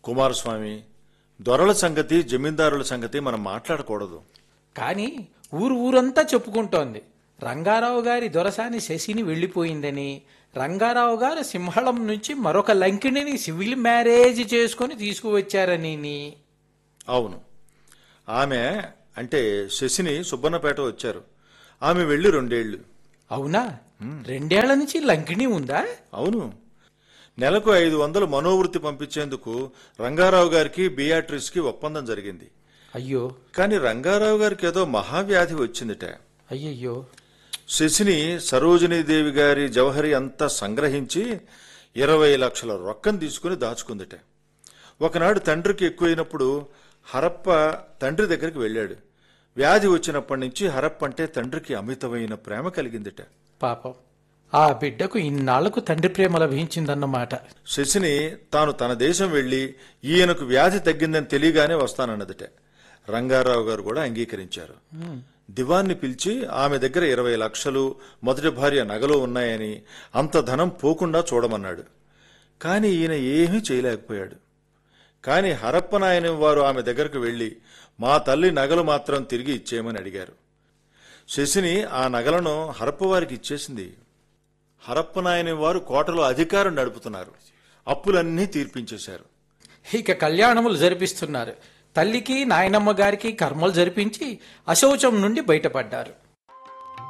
కుమారస్వామి దొరల సంగతి జమీందారుల సంగతి మనం మాట్లాడకూడదు కానీ ఊరు ఊరంతా చెప్పుకుంటోంది రంగారావు గారి దొరసాని శశిని వెళ్ళిపోయిందని రంగారావు గారు సింహళం నుంచి మరొక లంకిణిని సివిల్ మ్యారేజ్ చేసుకొని తీసుకువచ్చారని అవును ఆమె అంటే శశిని సుబ్బన్నపేట వచ్చారు ఆమె వెళ్ళి రెండేళ్లు అవునా రెండేళ్ల నుంచి లంకిణి ఉందా అవును నెలకు ఐదు వందలు మనోవృత్తి పంపించేందుకు రంగారావు గారికి బియాట్రిస్కి ఒప్పందం జరిగింది అయ్యో కానీ రంగారావు గారికి ఏదో మహావ్యాధి వచ్చిందిట అయ్యయ్యో శశిని సరోజినీదేవి గారి జవహరి అంతా సంగ్రహించి ఇరవై లక్షల రొక్కం తీసుకుని దాచుకుందిట ఒకనాడు తండ్రికి ఎక్కువైనప్పుడు హరప్ప తండ్రి దగ్గరికి వెళ్ళాడు వ్యాధి వచ్చినప్పటి నుంచి హరప్ప అంటే తండ్రికి అమితమైన ప్రేమ కలిగిందిట పాపం ఆ బిడ్డకు ఇన్నాళ్లకు తండ్రి ప్రేమ లభించిందన్నమాట శశిని తాను తన దేశం వెళ్లి ఈయనకు వ్యాధి తగ్గిందని తెలియగానే వస్తానన్నదిట రంగారావు గారు కూడా అంగీకరించారు దివాన్ని పిలిచి ఆమె దగ్గర ఇరవై లక్షలు మొదటి భార్య నగలు ఉన్నాయని అంత ధనం పోకుండా చూడమన్నాడు కాని ఈయన ఏమీ చేయలేకపోయాడు కాని హరప్పనాయని వారు ఆమె దగ్గరకు వెళ్లి మా తల్లి నగలు మాత్రం తిరిగి ఇచ్చేయమని అడిగారు శశిని ఆ నగలను హరప్పవారికి ఇచ్చేసింది హరప్పనాయని వారు కోటలో అధికారం నడుపుతున్నారు అప్పులన్నీ తీర్పించేశారు ఇక కళ్యాణములు జరిపిస్తున్నారు తల్లికి నాయనమ్మ గారికి కర్మలు జరిపించి అశౌచం నుండి బయటపడ్డారు